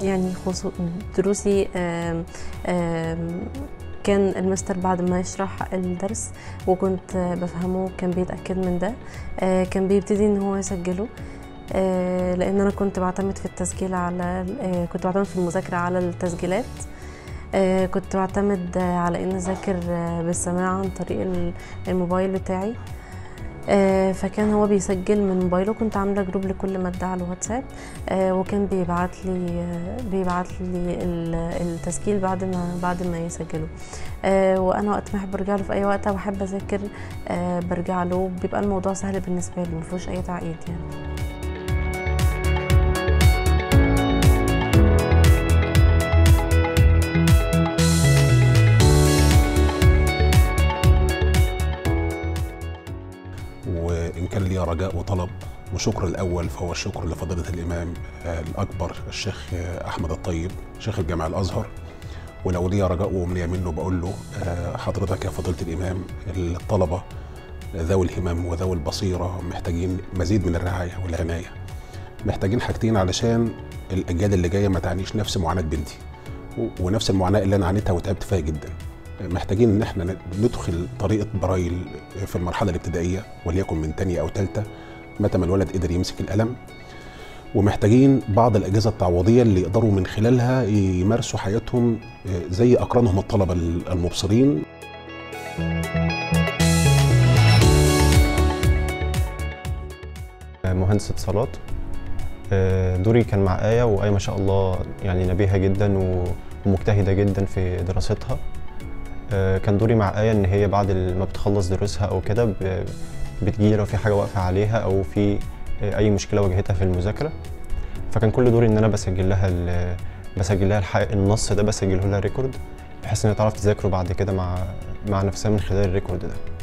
دروسي يعني خصو... دروسي آم آم كان المستر بعد ما يشرح الدرس وكنت بفهمه كان بيتأكد من ده آه، كان بيبتدي ان هو يسجله آه، لان انا كنت بعتمد في التسجيل على آه، كنت بعتمد في المذاكرة على التسجيلات آه، كنت بعتمد آه، على ان اذاكر آه، بالسماع عن طريق ال- الموبايل بتاعي آه، فكان هو بيسجل من موبايله كنت عامله جروب لكل ماده على الواتساب آه، وكان بيبعت لي آه، بيبعت لي ال- التسجيل بعد ما بعد ما يسجله آه، وانا وقت ما احب ارجع له في اي وقت او احب اذاكر آه، برجع له بيبقى الموضوع سهل بالنسبه لي مفيهوش اي تعقيد يعني وإن كان لي رجاء وطلب وشكر الأول فهو الشكر لفضيلة الإمام آه، الأكبر الشيخ آه، أحمد الطيب شيخ الجامع الأزهر ولو لي رجاء وأمنية منه بقول له آه، حضرتك يا فضيلة الإمام الطلبة ذوي الهمم وذوي البصيرة محتاجين مزيد من الرعاية والعناية محتاجين حاجتين علشان الأجيال اللي جاية ما تعانيش نفس معاناة بنتي و- ونفس المعاناة اللي أنا عانيتها وتعبت فيها جدا محتاجين ان احنا ندخل طريقه برايل في المرحله الابتدائيه وليكن من تانية او ثالثه متى ما الولد قدر يمسك القلم ومحتاجين بعض الاجهزه التعويضيه اللي يقدروا من خلالها يمارسوا حياتهم زي اقرانهم الطلبه المبصرين مهندس اتصالات آه، دوري كان مع آية وآية ما شاء الله يعني نبيهة جدا و- ومجتهدة جدا في دراستها آه، كان دوري مع آية إن هي بعد ما بتخلص دروسها أو كده ب- بتجي لو في حاجة واقفة عليها أو في آه، أي مشكلة واجهتها في المذاكرة فكان كل دوري إن أنا بسجل لها ال- بسجل لها الح- النص ده بسجله لها ريكورد بحيث إنها تعرف تذاكره بعد كده مع مع نفسها من خلال الريكورد ده